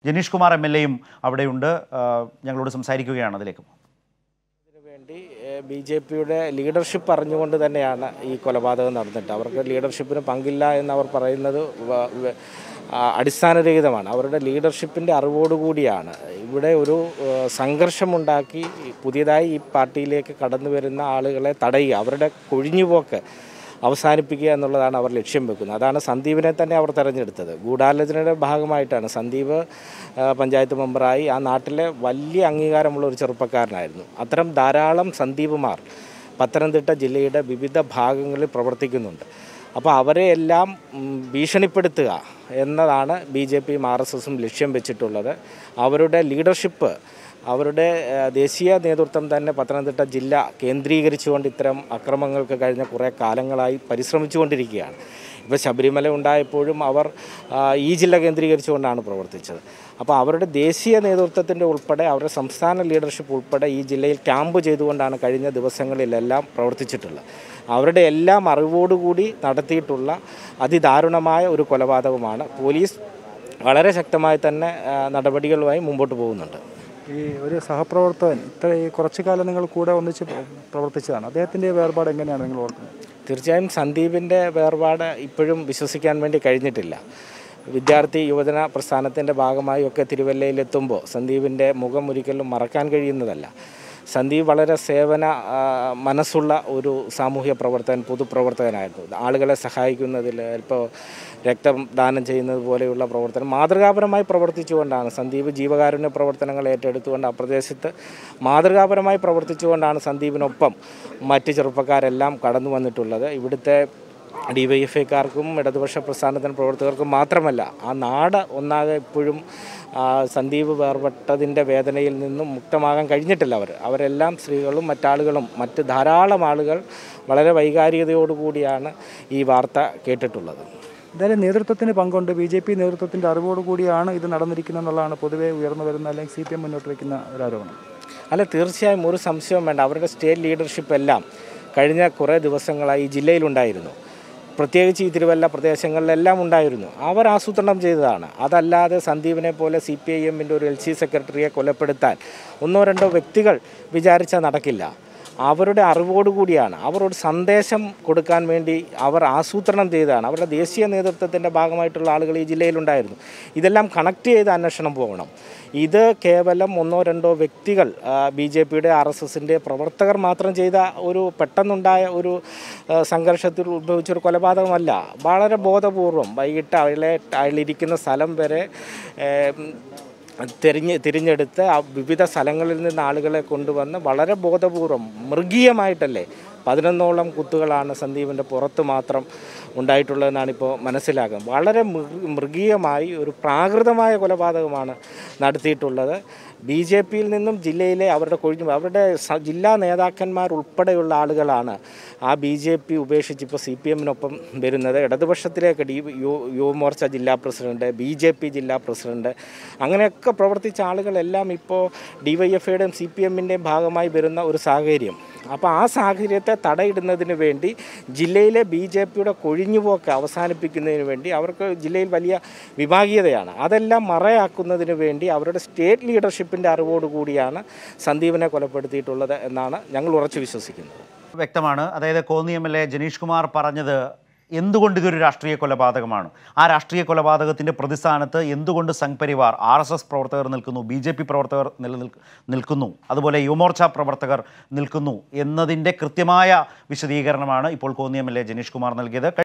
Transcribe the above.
Janeesh Kumar M L എയും അവിടെയുണ്ട് ആ, ഞങ്ങളോട് സംസാരിക്കുകയാണ് അതിലേക്ക് പോകാം. ഇതിനു വേണ്ടി ബി ജെ പിയുടെ ലീഡർഷിപ്പ് അറിഞ്ഞുകൊണ്ട് തന്നെയാണ് ഈ കൊലപാതകം നടന്നിട്ട് അവർക്ക് ലീഡർഷിപ്പിന് പങ്കില്ല എന്ന് അവർ പറയുന്നത് വ- വ- ആ, അടിസ്ഥാനരഹിതമാണ് അവരുടെ ലീഡർഷിപ്പിൻ്റെ അറിവോടുകൂടിയാണ് ഇവിടെ ഒരു ഏഹ്, സംഘർഷമുണ്ടാക്കി പുതിയതായി ഈ പാർട്ടിയിലേക്ക് കടന്നു വരുന്ന ആളുകളെ തടയുക അവരുടെ കൊഴിഞ്ഞുപോക്ക് അവസാനിപ്പിക്കുക എന്നുള്ളതാണ് അവർ ലക്ഷ്യം വെക്കുന്നത് അതാണ് സന്ദീപിനെ തന്നെ അവർ തിരഞ്ഞെടുത്തത് ഗൂഢാലോചനയുടെ ഭാഗമായിട്ടാണ് സന്ദീപ് ആ, പഞ്ചായത്ത് മെമ്പറായി ആ നാട്ടിലെ വലിയ അംഗീകാരമുള്ള ഒരു ചെറുപ്പക്കാരനായിരുന്നു അത്തരം ധാരാളം സന്ദീപുമാർ പത്തനംതിട്ട ജില്ലയുടെ വിവിധ ഭാഗങ്ങളിൽ പ്രവർത്തിക്കുന്നുണ്ട് അപ്പോൾ അവരെ എല്ലാം ഉം, ഭീഷണിപ്പെടുത്തുക എന്നതാണ് ബി ജെ പിയും ആർ എസ് എസും ലക്ഷ്യം വെച്ചിട്ടുള്ളത് അവരുടെ ലീഡർഷിപ്പ് അവരുടെ ഏഹ്, ദേശീയ നേതൃത്വം തന്നെ പത്തനംതിട്ട ജില്ല കേന്ദ്രീകരിച്ചുകൊണ്ട് ഇത്തരം അക്രമങ്ങൾക്ക് കഴിഞ്ഞ കുറേ കാലങ്ങളായി പരിശ്രമിച്ചുകൊണ്ടിരിക്കുകയാണ് ഇപ്പോൾ ശബരിമല ഉണ്ടായപ്പോഴും അവർ ആ, ഈ ജില്ല കേന്ദ്രീകരിച്ചുകൊണ്ടാണ് പ്രവർത്തിച്ചത് അപ്പോൾ അവരുടെ ദേശീയ നേതൃത്വത്തിൻ്റെ ഉൾപ്പെടെ അവരുടെ സംസ്ഥാന ലീഡർഷിപ്പ് ഉൾപ്പെടെ ഈ ജില്ലയിൽ ക്യാമ്പ് ചെയ്തുകൊണ്ടാണ് കഴിഞ്ഞ ദിവസങ്ങളിലെല്ലാം പ്രവർത്തിച്ചിട്ടുള്ളത് അവരുടെ എല്ലാം അറിവോടുകൂടി നടത്തിയിട്ടുള്ള അതിദാരുണമായ ഒരു കൊലപാതകമാണ് പോലീസ് വളരെ ശക്തമായി തന്നെ ആ, നടപടികളുമായി മുമ്പോട്ട് പോകുന്നുണ്ട് ഈ ഒരു സഹപ്രവർത്തകൻ ഇത്ര ഈ കുറച്ചു കാലം നിങ്ങൾ കൂടെ ഒന്നിച്ച് പ്ര- പ്രവർത്തിച്ചതാണ് അദ്ദേഹത്തിൻ്റെ വേർപാട് എങ്ങനെയാണ് നിങ്ങൾ ഓർക്കുന്നത് തീർച്ചയായും സന്ദീപിൻ്റെ വേർപാട് ഇപ്പോഴും വിശ്വസിക്കാൻ വേണ്ടി കഴിഞ്ഞിട്ടില്ല വിദ്യാർത്ഥി യുവജന പ്രസ്ഥാനത്തിൻ്റെ ഭാഗമായി ഒക്കെ തിരുവല്ലയിലെത്തുമ്പോൾ സന്ദീപിൻ്റെ മുഖം ഒരിക്കലും മറക്കാൻ കഴിയുന്നതല്ല സന്ദീപ് വളരെ സേവന ആ, മനസ്സുള്ള ഒരു സാമൂഹ്യ പ്രവർത്തകൻ പൊതുപ്രവർത്തകനായിരുന്നു ആളുകളെ സഹായിക്കുന്നതിൽ ഇപ്പോൾ രക്തം ദാനം ചെയ്യുന്നത് പോലെയുള്ള പ്രവർത്തനം മാതൃകാപരമായി പ്രവർത്തിച്ചുകൊണ്ടാണ് സന്ദീപ് ജീവകാരുണ്യ പ്രവർത്തനങ്ങൾ ഏറ്റെടുത്തുകൊണ്ട് ആ പ്രദേശത്ത് മാതൃകാപരമായി പ്രവർത്തിച്ചുകൊണ്ടാണ് സന്ദീപിനൊപ്പം മറ്റ് ചെറുപ്പക്കാരെല്ലാം കടന്നു വന്നിട്ടുള്ളത് ഇവിടുത്തെ ഡി വൈ എഫ് ഐക്കാർക്കും ഇടതുപക്ഷ പ്രസ്ഥാനത്തിന് പ്രവർത്തകർക്കും മാത്രമല്ല ആ നാട് ഒന്നാകെ ഇപ്പോഴും ആ, സന്ദീപ് വേർപെട്ടതിൻ്റെ വേദനയിൽ നിന്നും മുക്തമാകാൻ കഴിഞ്ഞിട്ടില്ല അവർ അവരെല്ലാം സ്ത്രീകളും മറ്റാളുകളും മറ്റ് ധാരാളം ആളുകൾ വളരെ വൈകാരികതയോടുകൂടിയാണ് ഈ വാർത്ത കേട്ടിട്ടുള്ളത് എന്തായാലും നേതൃത്വത്തിന് പങ്കുണ്ട് ബി ജെ പി നേതൃത്വത്തിൻ്റെ അറിവോടുകൂടിയാണ് ഇത് നടന്നിരിക്കുന്നത് എന്നുള്ളതാണ് പൊതുവേ ഉയർന്നു വരുന്ന അല്ലെങ്കിൽ സി പി എം മുന്നോട്ട് വയ്ക്കുന്ന ഒരു ആരോപണം അല്ല തീർച്ചയായും ഒരു സംശയവും വേണ്ട അവരുടെ സ്റ്റേറ്റ് ലീഡർഷിപ്പ് എല്ലാം കഴിഞ്ഞ കുറേ ദിവസങ്ങളായി ഈ ജില്ലയിലുണ്ടായിരുന്നു പ്രത്യേകിച്ച് ഈ തിരുവല്ല പ്രദേശങ്ങളിലെല്ലാം ഉണ്ടായിരുന്നു അവർ ആസൂത്രണം ചെയ്തതാണ് അതല്ലാതെ സന്ദീപിനെ പോലെ സി പി ഐ എമ്മിൻ്റെ ഒരു എൽ സി സെക്രട്ടറിയെ കൊലപ്പെടുത്താൻ ഒന്നോ രണ്ടോ വ്യക്തികൾ വിചാരിച്ചാൽ നടക്കില്ല അവരുടെ അറിവോടുകൂടിയാണ് അവർ ഒരു സന്ദേശം കൊടുക്കാൻ വേണ്ടി അവർ ആസൂത്രണം ചെയ്തതാണ് അവരുടെ ദേശീയ നേതൃത്വത്തിൻ്റെ ഭാഗമായിട്ടുള്ള ആളുകൾ ഈ ജില്ലയിലുണ്ടായിരുന്നു ഇതെല്ലാം കണക്ട് ചെയ്ത് അന്വേഷണം പോകണം ഇത് കേവലം ഒന്നോ രണ്ടോ വ്യക്തികൾ ബി ജെ പിയുടെ ആർ എസ് എസിൻ്റെ പ്രവർത്തകർ മാത്രം ചെയ്ത ഒരു പെട്ടെന്നുണ്ടായ ഒരു ആ, സംഘർഷത്തിൽ ഉത്ഭവിച്ചൊരു കൊലപാതകമല്ല വളരെ ബോധപൂർവം വൈകിട്ട് അയാളെ അയാളിരിക്കുന്ന സ്ഥലം വരെ ഏം, തിരിഞ്ഞ് തിരിഞ്ഞെടുത്ത് ആ വിവിധ സ്ഥലങ്ങളിൽ നിന്ന് ആളുകളെ കൊണ്ടുവന്ന് വളരെ ബോധപൂർവം മൃഗീയമായിട്ടല്ലേ പതിനൊന്നോളം കുത്തുകളാണ് സന്ദീപിൻ്റെ പുറത്ത് മാത്രം ഉണ്ടായിട്ടുള്ളതെന്നാണ് ഇപ്പോൾ മനസ്സിലാക്കുന്നത് വളരെ മൃ- മൃഗീയമായി ഒരു പ്രാകൃതമായ കൊലപാതകമാണ് നടത്തിയിട്ടുള്ളത് ബി ജെ പിയിൽ നിന്നും ജില്ലയിലെ അവരുടെ കൊഴിഞ്ഞു അവരുടെ സ- ജില്ലാ നേതാക്കന്മാർ ഉൾപ്പെടെയുള്ള ആളുകളാണ് ആ ബി ജെ പി ഉപേക്ഷിച്ച് ഇപ്പോൾ സി പി എമ്മിനൊപ്പം വരുന്നത് ഇടതുപക്ഷത്തിലേക്ക് ഡി യു യുവമോർച്ച ജില്ലാ പ്രസിഡന്റ് ബി ജെ പി ജില്ലാ പ്രസിഡന്റ് അങ്ങനെയൊക്കെ പ്രവർത്തിച്ച ആളുകളെല്ലാം ഇപ്പോൾ ഡി വൈ എഫ് ഐയുടെയും സി പി എമ്മിൻ്റെയും ഭാഗമായി വരുന്ന ഒരു സാഹചര്യം അപ്പോൾ ആ സാഹചര്യത്തെ തടയിടുന്നതിന് വേണ്ടി ജില്ലയിലെ ബി ജെ പിയുടെ കൊഴിഞ്ഞുപോക്ക് അവസാനിപ്പിക്കുന്നതിന് വേണ്ടി അവർക്ക് ജില്ലയിൽ വലിയ വിഭാഗീയതയാണ് അതെല്ലാം മറയാക്കുന്നതിന് വേണ്ടി അവരുടെ സ്റ്റേറ്റ് ലീഡർഷിപ്പിൻ്റെ അറിവോടുകൂടിയാണ് സന്ദീപിനെ കൊലപ്പെടുത്തിയിട്ടുള്ളത് എന്നാണ് ഞങ്ങൾ ഉറച്ചു വിശ്വസിക്കുന്നത് വ്യക്തമാണ് അതായത് Konni M L A Janeesh Kumar പറഞ്ഞത് എന്തുകൊണ്ട് ഇതൊരു രാഷ്ട്രീയ കൊലപാതകമാണ് ആ രാഷ്ട്രീയ കൊലപാതകത്തിൻ്റെ പ്രതിസ്ഥാനത്ത് എന്തുകൊണ്ട് Sangh Parivar R S S പ്രവർത്തകർ നിൽക്കുന്നു ബി ജെ പി പ്രവർത്തകർ നിലനിൽക്ക് നിൽക്കുന്നു അതുപോലെ യുവമോർച്ച പ്രവർത്തകർ നിൽക്കുന്നു എന്നതിൻ്റെ കൃത്യമായ വിശദീകരണമാണ് ഇപ്പോൾ Konni M L A Janeesh Kumar നൽകിയത്